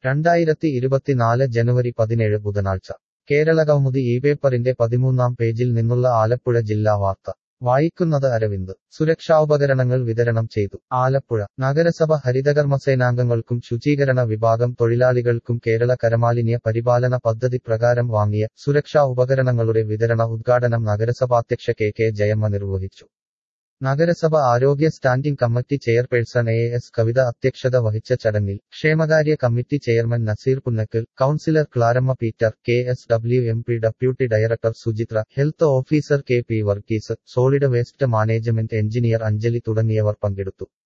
രണ്ടായിരത്തി ഇരുപത്തിനാല് ജനുവരി പതിനേഴ് ബുധനാഴ്ച കേരള കൗമുദി ഈ പേപ്പറിന്റെ പതിമൂന്നാം പേജിൽ നിന്നുള്ള ആലപ്പുഴ ജില്ലാ വാർത്ത വായിക്കുന്നത് അരവിന്ദ് സുരക്ഷാോപകരണങ്ങൾ വിതരണം ചെയ്തു ആലപ്പുഴ നഗരസഭ ഹരിതകർമ്മസേനാംഗങ്ങൾക്കും ശുചീകരണ വിഭാഗം തൊഴിലാളികൾക്കും കേരള കരമാലിന്യ പരിപാലന പദ്ധതി പ്രകാരം വാങ്ങിയ സുരക്ഷാ ഉപകരണങ്ങളുടെ വിതരണ ഉദ്ഘാടനം നഗരസഭാധ്യക്ഷ കെ കെ ജയമ്മ നിർവഹിച്ചു നഗരസഭ ആരോഗ്യ standing committee chairperson A S Kavitha അധ്യക്ഷത വഹിച്ച ചടങ്ങിൽ ക്ഷേമകാര്യ committee chairman Nazeer Punnakkal councillor Claramma Peter K S W M P deputy director Suchitra health officer K P Varghese solid waste management engineer Anjali തുടങ്ങിയവർ പങ്കെടുത്തു